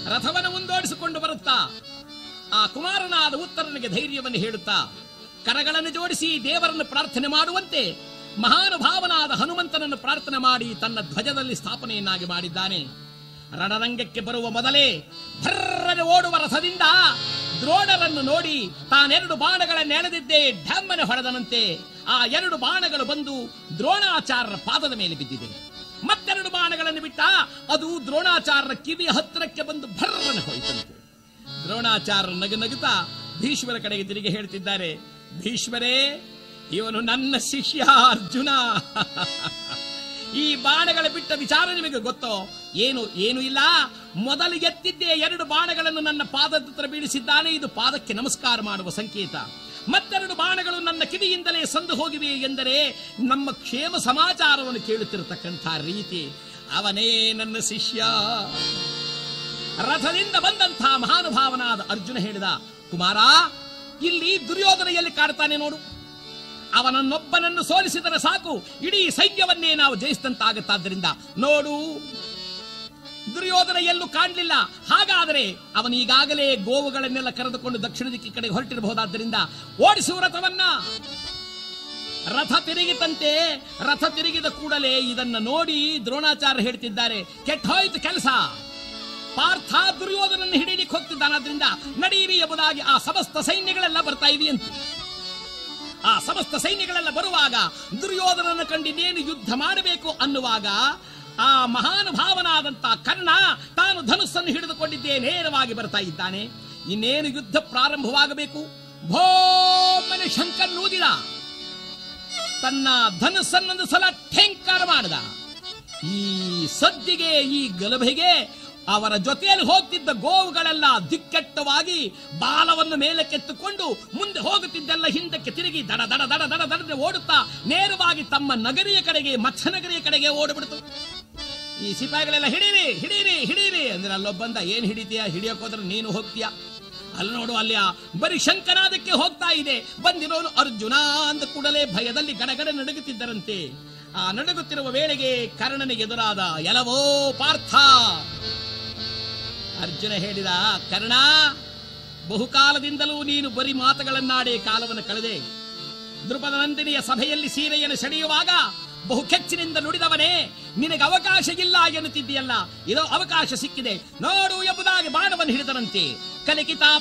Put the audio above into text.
ರಥವನ್ನು ಮುಂದೋಡಿಸಿಕೊಂಡು ಬರುತ್ತಾ ಆ ಕುಮಾರನಾದ ಉತ್ತರನಿಗೆ ಧೈರ್ಯವನ್ನು ಹೇಳುತ್ತಾ ಕರಗಳನ್ನು ಜೋಡಿಸಿ ದೇವರನ್ನು ಪ್ರಾರ್ಥನೆ ಮಾಡುವಂತೆ ಮಹಾನುಭಾವನಾದ ಹನುಮಂತನನ್ನು ಪ್ರಾರ್ಥನೆ ಮಾಡಿ ತನ್ನ ಧ್ವಜದಲ್ಲಿ ಸ್ಥಾಪನೆಯನ್ನಾಗಿ ಮಾಡಿದ್ದಾನೆ ರಣರಂಗಕ್ಕೆ ಬರುವ ಮೊದಲೇ ಭರ್ರನೆ ಓಡುವ ರಥದಿಂದ ದ್ರೋಣರನ್ನು ನೋಡಿ ತಾನೆರಡು ಬಾಣಗಳನ್ನು ಎಳೆದಿದ್ದೇ ಢಮ್ಮನೆ ಹೊಡೆದನಂತೆ ಆ ಎರಡು ಬಾಣಗಳು ಬಂದು ದ್ರೋಣಾಚಾರ್ಯರ ಪಾದದ ಮೇಲೆ ಬಿದ್ದಿದೆ ಮತ್ತೆರಡು ಬಾಣಗಳನ್ನು ಬಿಟ್ಟ ಅದು ದ್ರೋಣಾಚಾರ್ಯರ ಕಿವಿಯ ಹತ್ತಿರಕ್ಕೆ ಬಂದು ಭರ್ರನೆ ಹೋಯಿತಂತೆ ದ್ರೋಣಾಚಾರ್ಯ ನಗು ನಗುತ್ತಾ ಭೀಷ್ಮರ ಕಡೆಗೆ ತಿರುಗಿ ಹೇಳ್ತಿದ್ದಾರೆ ಭೀಷ್ಮರೇ ಇವನು ನನ್ನ ಶಿಷ್ಯ ಅರ್ಜುನ ಈ ಬಾಣಗಳ ಬಿಟ್ಟ ವಿಚಾರ ನಿಮಗೆ ಗೊತ್ತೋ ಏನು ಏನು ಇಲ್ಲ ಮೊದಲು ಎತ್ತಿದ್ದೇ ಎರಡು ಬಾಣಗಳನ್ನು ನನ್ನ ಪಾದದ ಹತ್ರ ಬೀಳಿಸಿದ್ದಾನೆ ಇದು ಪಾದಕ್ಕೆ ನಮಸ್ಕಾರ ಮಾಡುವ ಸಂಕೇತ ಮತ್ತೆರಡು ಬಾಣಗಳು ನನ್ನ ಕಿವಿಯಿಂದಲೇ ಸಂದು ಹೋಗಿವೆ ಎಂದರೆ ನಮ್ಮ ಕ್ಷೇಮ ಸಮಾಚಾರವನ್ನು ಕೇಳುತ್ತಿರತಕ್ಕಂಥ ರೀತಿ ಅವನೇ ನನ್ನ ಶಿಷ್ಯ ರಥದಿಂದ ಬಂದಂಥ ಮಹಾನುಭಾವನಾದ ಅರ್ಜುನ ಹೇಳಿದ ಕುಮಾರ ಇಲ್ಲಿ ದುರ್ಯೋಧನ ಎಲ್ಲಿ ಕಾಡ್ತಾನೆ ನೋಡು ಅವನನ್ನೊಬ್ಬನನ್ನು ಸೋಲಿಸಿದರೆ ಸಾಕು ಇಡೀ ಸೈನ್ಯವನ್ನೇ ನಾವು ಜಯಿಸಿದಂತಾಗತ್ತಾದ್ದರಿಂದ ನೋಡು ದುರ್ಯೋಧನ ಎಲ್ಲೂ ಕಾಣಲಿಲ್ಲ ಹಾಗಾದರೆ ಅವನು ಈಗಾಗಲೇ ಗೋವುಗಳನ್ನೆಲ್ಲ ಕರೆದುಕೊಂಡು ದಕ್ಷಿಣ ದಿಕ್ಕಿ ಕಡೆಗೆ ಹೊರಟಿರಬಹುದಾದ್ದರಿಂದ ಓಡಿಸುವ ರಥವನ್ನ ರಥ ತಿರುಗಿತಂತೆ ರಥ ತಿರುಗಿದ ಕೂಡಲೇ ಇದನ್ನ ನೋಡಿ ದ್ರೋಣಾಚಾರ್ಯ ಹೇಳ್ತಿದ್ದಾರೆ ಕೆಟ್ಟೋಯ್ತು ಕೆಲಸ ಪಾರ್ಥ ದುರ್ಯೋಧನನ್ನು ಹಿಡಿಯಲಿಕ್ಕೆ ಹೋಗ್ತಿದ್ದಾನಾದ್ರಿಂದ ನಡೀರಿ ಎಂಬುದಾಗಿ ಆ ಸಮಸ್ತ ಸೈನ್ಯಗಳೆಲ್ಲ ಬರ್ತಾ ಇವೆಯಂತೆ ಆ ಸಮಸ್ತ ಸೈನ್ಯಗಳೆಲ್ಲ ಬರುವಾಗ ದುರ್ಯೋಧನನ ಕಂಡಿದ್ದೇನು ಯುದ್ಧ ಮಾಡಬೇಕು ಅನ್ನುವಾಗ ಆ ಮಹಾನುಭಾವನಾದಂತ ಕರ್ಣ ತಾನು ಧನುಸ್ಸನ್ನು ಹಿಡಿದುಕೊಂಡಿದ್ದೇ ನೇರವಾಗಿ ಬರ್ತಾ ಇದ್ದಾನೆ ಇನ್ನೇನು ಯುದ್ಧ ಪ್ರಾರಂಭವಾಗಬೇಕು ಭೋಮನೆ ಶಂಕರ್ ನೂದಿದ ತನ್ನ ಧನುಸ್ಸನ್ನೊಂದು ಸಲ ಠೇಂಕಾರ ಮಾಡಿದ ಈ ಸದ್ದಿಗೆ ಈ ಗಲಭೆಗೆ ಅವರ ಜೊತೆಯಲ್ಲಿ ಹೋಗ್ತಿದ್ದ ಗೋವುಗಳೆಲ್ಲ ದಿಕ್ಕೆಟ್ಟವಾಗಿ ಬಾಲವನ್ನು ಮೇಲಕ್ಕೆತ್ತುಕೊಂಡು ಮುಂದೆ ಹೋಗುತ್ತಿದ್ದೆಲ್ಲ ಹಿಂದಕ್ಕೆ ತಿರುಗಿ ದಡ ದಡ ದಡ ದಡ ದಡದೆ ಓಡುತ್ತಾ ನೇರವಾಗಿ ತಮ್ಮ ನಗರಿಯ ಕಡೆಗೆ ಮತ್ಸ್ಯನಗರಿಯ ಕಡೆಗೆ ಓಡಿಬಿಡ್ತು ಈ ಸಿಪಾಯಿಗಳೆಲ್ಲ ಹಿಡೀರಿ ಹಿಡೀರಿ ಹಿಡೀರಿ ಅಂದ್ರೆ ಅಲ್ಲೊಬ್ಬಂದ ಏನ್ ಹಿಡಿತೀಯ ಹಿಡಿಯೋಕ್ ಹೋದ್ರೆ ನೀನು ಹೋಗ್ತೀಯ ಅಲ್ಲಿ ನೋಡು ಅಲ್ಲಿ ಆ ಬರೀ ಶಂಕನಾದಕ್ಕೆ ಹೋಗ್ತಾ ಇದೆ ಬಂದಿರೋನು ಅರ್ಜುನ ಅಂದ ಕೂಡಲೇ ಭಯದಲ್ಲಿ ಗಡಗಡ ನಡುಗುತ್ತಿದ್ದರಂತೆ ಆ ನಡುಗುತ್ತಿರುವ ವೇಳೆಗೆ ಕರ್ಣನಿಗೆ ಎದುರಾದ ಎಲವೋ ಪಾರ್ಥ ಅರ್ಜುನ ಹೇಳಿದ ಕರ್ಣ ಬಹುಕಾಲದಿಂದಲೂ ನೀನು ಬರೀ ಮಾತುಗಳನ್ನಾಡಿ ಕಾಲವನ್ನು ಕಳೆದೆ ದೃಪದ ನಂದಿನಿಯ ಸಭೆಯಲ್ಲಿ ಸೀರೆಯನ್ನು ಸೆಳೆಯುವಾಗ ಬಹು ಕೆಚ್ಚಿನಿಂದ ನುಡಿದವನೇ ನಿನಗೆ ಅವಕಾಶ ಇಲ್ಲ ಎನ್ನುತ್ತಿದ್ದೀಯಲ್ಲ ಇದೋ ಅವಕಾಶ ಸಿಕ್ಕಿದೆ ನೋಡು ಎಂಬುದಾಗಿ ಬಾಣವನ್ನು ಹಿಡಿದರಂತೆ ಕಲಿಕಿತಾ